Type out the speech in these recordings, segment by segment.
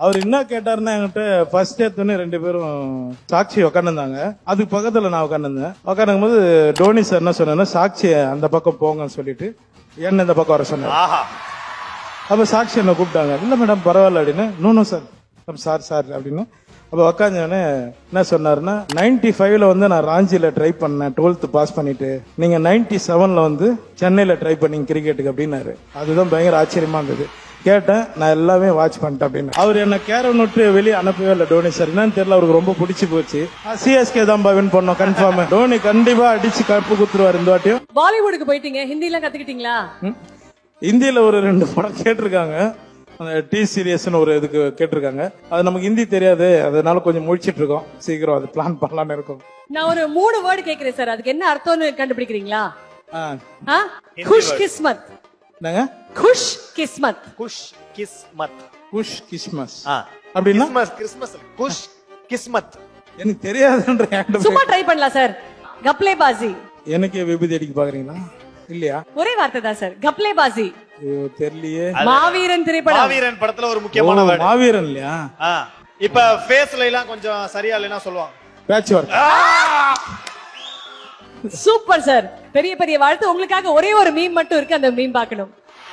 அவர் என்ன கேட்டாருன்னா என்கிட்ட ஃபர்ஸ்ட் எடுத்தோன்னே ரெண்டு பேரும் சாட்சி உட்காந்துருந்தாங்க அதுக்கு பக்கத்துல நான் உட்காந்துருந்தேன் உட்காந்துக்கும் போது டோனி சார் என்ன சொன்னாருன்னா சாட்சி அந்த பக்கம் போங்கன்னு சொல்லிட்டு என்ன இந்த பக்கம் வர சொன்னார் ஆஹா அப்ப சாட்சி என்ன கூப்பிட்டாங்க இல்ல மேடம் பரவாயில்ல அப்படின்னு நோ சார் சார் சார் அப்படின்னு அப்ப உக்காந்தவனே என்ன சொன்னாருன்னா நைன்டி ஃபைவ்ல வந்து நான் ராஞ்சில ட்ரை பண்ணேன் டுவெல்த் பாஸ் பண்ணிட்டு நீங்க நைன்டி செவன்ல வந்து சென்னையில ட்ரை பண்ணீங்க கிரிக்கெட்டுக்கு அப்படின்னாரு அதுதான் பயங்கர ஆச்சரியமா இருந்தது கேட்டேன் நான் எல்லாமே வாட்ச் பண்ணிட்டேன் அப்படின்னு அவர் என்ன கேரம் விட்டு வெளியே அனுப்பவே இல்லை டோனி சார் என்னன்னு தெரியல அவருக்கு ரொம்ப பிடிச்சி போச்சு சிஎஸ்கே தான் வின் பண்ணோம் கன்ஃபார்ம் டோனி கண்டிப்பா அடிச்சு கப்பு குத்துருவார் இந்த வாட்டியும் பாலிவுட்டுக்கு போயிட்டீங்க ஹிந்தி எல்லாம் கத்துக்கிட்டீங்களா ம். இந்தியில ஒரு ரெண்டு படம் கேட்டிருக்காங்க அந்த டி சீரியஸ்னு ஒரு இதுக்கு கேட்டிருக்காங்க அது நமக்கு ஹிந்தி தெரியாது அதனால கொஞ்சம் முழிச்சிட்டு இருக்கோம் சீக்கிரம் அது பிளான் பண்ணலாம்னு இருக்கோம் நான் ஒரு மூணு வேர்டு கேக்குறேன் சார் அதுக்கு என்ன அர்த்தம்னு கண்டுபிடிக்கிறீங்களா ஆ, ஆ? குஷ் கிஸ்மத் என்னங்க குஷ் கிஸ்மத் குஷ் கிஸ்மத் குஷ் கிஸ்மஸ் ஆ. அப்படின்னா கிறிஸ்மஸ் கிறிஸ்மஸ் இல்ல. குஷ் கிஸ்மத் எனக்கு தெரியாதுன்ற என்கிட்ட சும்மா ட்ரை பண்ணலாம் சார் கப்லே பாசி எனக்கே விபூதி அடிக்க பாக்குறீங்களா இல்லையா ஒரே வார்த்தை தான் சார் கப்லே பாசி ஐயோ தெரியலையே மாவீரன் திரைப்படம் மாவீரன் படத்துல ஒரு முக்கியமான ஓ, வேர்டு மாவீரன் இல்லையா இப்ப ஃபேஸ்ல எல்லாம் கொஞ்சம் சரியா இல்லைன்னா சொல்லுவாங்க பேட்ச் ஒர்க் சூப்பர் சார் பெரிய பெரிய வாழ்த்து உங்களுக்காக ஒரே ஒரு மீம் மட்டும் இருக்கு அந்த மீம் பார்க்கணும்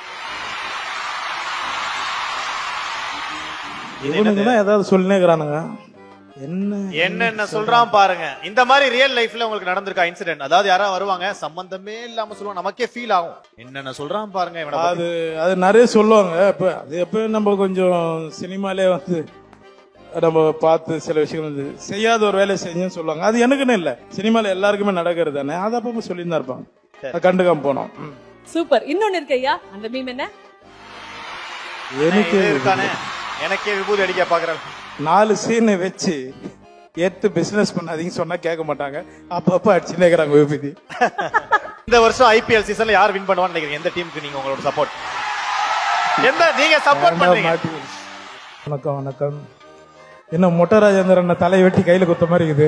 இவனுங்க தான் ஏதாவது சொல்லினே இருக்கிறானுங்க என்ன என்னென்ன சொல்றான் பாருங்க இந்த மாதிரி ரியல் லைஃப்ல உங்களுக்கு நடந்திருக்கா இன்சிடென்ட் அதாவது யாராவது வருவாங்க சம்பந்தமே இல்லாம சொல்லுவாங்க நமக்கே ஃபீல் ஆகும் என்னென்ன சொல்றான் பாருங்க இவனை பத்தி. அது அது நிறைய சொல்லுவாங்க இப்ப அது எப்ப நம்ம கொஞ்சம் சினிமாலே வந்து நம்ம பார்த்து சில விஷயங்கள் வந்து செய்யாத ஒரு வேலையை செஞ்சுன்னு சொல்லுவாங்க அது எனக்குன்னு இல்ல சினிமால எல்லாருக்குமே நடக்கிறது தானே அதை அப்ப சொல்லியிருந்தா இருப்பாங்க அது கண்டுக்காம போனோம் ம். சூப்பர் இன்னொன்னு இருக்கு ஐயா அந்த மீம் என்ன எனக்கு இது இருக்கானே எனக்கே விபூதி அடிக்க பாக்குறேன் நாலு சீனை வச்சு எடுத்து பிசினஸ் பண்ணாதீங்க சொன்னா கேட்க மாட்டாங்க அப்பப்ப அடிச்சுட்டே இருக்கிறாங்க விபதி இந்த வருஷம் ஐபிஎல் சீசன்ல யார் வின் பண்ணுவான்னு நினைக்கிறீங்க எந்த டீமுக்கு நீங்க உங்களோட சப்போர்ட் எந்த நீங்க சப்போர்ட் பண்றீங்க வணக்கம் வணக்கம் என்ன மொட்டை ராஜேந்திரன் தலையை வெட்டி கையில குத்த மாதிரி இருக்குது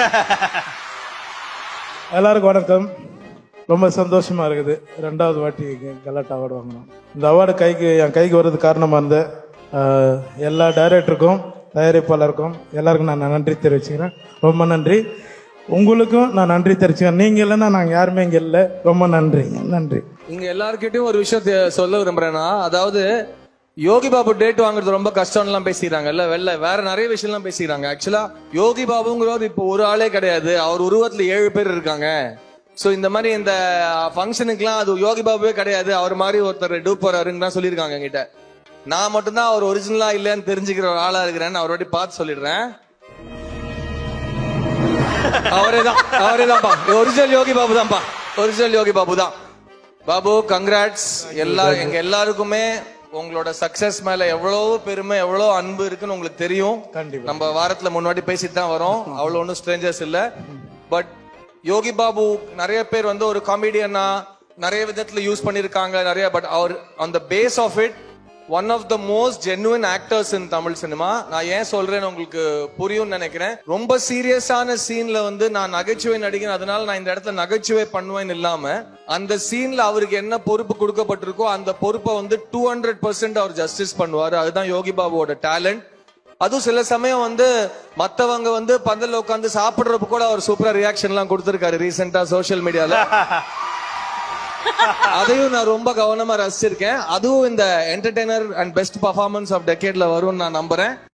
எல்லாருக்கும் வணக்கம் ரொம்ப சந்தோஷமா இருக்குது ரெண்டாவது வாட்டி கலாட்டா அவார்டு வாங்கினோம் இந்த அவார்டு கைக்கு என் கைக்கு வர்றது காரணமா இருந்த ஆஹ், எல்லா டைரக்டருக்கும் தயாரிப்பாளருக்கும் எல்லாருக்கும் நான் நன்றி தெரிவிச்சுக்கிறேன் ரொம்ப நன்றி உங்களுக்கும் நான் நன்றி தெரிவிச்சுக்கிறேன் நீங்க இல்லைன்னா நாங்க யாருமே இங்க இல்லை ரொம்ப நன்றி நன்றி இங்க எல்லார்கிட்டயும் ஒரு விஷயம் தெ- சொல்ல விரும்புறேன்னா அதாவது யோகி பாபு டேட் வாங்குறது ரொம்ப கஷ்டம்லாம் பேசிக்கிறாங்க இல்ல வெளில வேற நிறைய விஷயம்லாம் பேசிக்கிறாங்க ஆக்சுவலா யோகி பாபுங்கிறவர் இப்போ ஒரு ஆளே கிடையாது அவர் உருவத்துல ஏழு பேர் இருக்காங்க சோ இந்த மாதிரி இந்த ஃபங்க்ஷனுக்குலாம் அது யோகி பாபுவே கிடையாது அவர் மாதிரி ஒருத்தர் டூப் போறாருன்னு தான் சொல்லியிருக்காங்க என்கிட்ட நான் மட்டும்தான் அவர் ஒரிஜினலா இல்லையான்னு தெரிஞ்சுக்கிற ஒரு ஆளா இருக்கிறேன்னு அவர் வாட்டி பார்த்து சொல்லிடுறேன் அவரே தான் அவரே தான்ப்பா ஒரிஜினல் யோகி பாபு தான்ப்பா ஒரிஜினல் யோகி பாபு தான் பாபு கங்க்ராட்ஸ் எல்லா எங்க எல்லாருக்குமே உங்களோட சக்சஸ் மேல எவ்வளவு பெருமை எவ்வளவு அன்பு இருக்குன்னு உங்களுக்கு தெரியும் கண்டிப்பா. நம்ம வாரத்துல முன்னாடி பேசிட்டு தான் வரோம் அவ்வளவு ஒன்றும் ஸ்ட்ரேஞ்சர்ஸ் இல்ல பட் யோகி பாபு நிறைய பேர் வந்து ஒரு காமெடியனா நிறைய விதத்துல யூஸ் பண்ணிருக்காங்க நிறைய பட் அவர் அந்த face of it one of the most genuine actors in Tamil cinema நான் ஏன் சொல்றேன்னு உங்களுக்கு புரியும்னு நினைக்கிறேன் ரொம்ப சீரியஸான சீன்ல வந்து நான் நகைச்சுவை நடிகன் அதனால நான் இந்த இடத்துல நகைச்சுவை பண்ணுவேன்னு இல்லாம அந்த சீன்ல அவருக்கு என்ன பொறுப்பு கொடுக்கப்பட்டிருக்கோ அந்த பொறுப்பை வந்து டூ ஹண்ட்ரட் பர்சன்ட் அவர் ஜஸ்டிஸ் பண்ணுவாரு அதுதான் யோகி பாபுவோட டேலண்ட் அதுவும் சில சமயம் வந்து மத்தவங்க வந்து பந்தல்ல உட்காந்து சாப்பிடுறப்ப கூட அவர் சூப்பரா ரியாக்ஷன் எல்லாம் கொடுத்திருக்காரு ரீசெண்டா சோஷியல் மீடியால அதையும் நான் ரொம்ப கவனமா ரசிச்சிருக்கேன் அதுவும் இந்த entertainer and best performance of டெக்கேட்ல வரும்னு நான் நம்புறேன்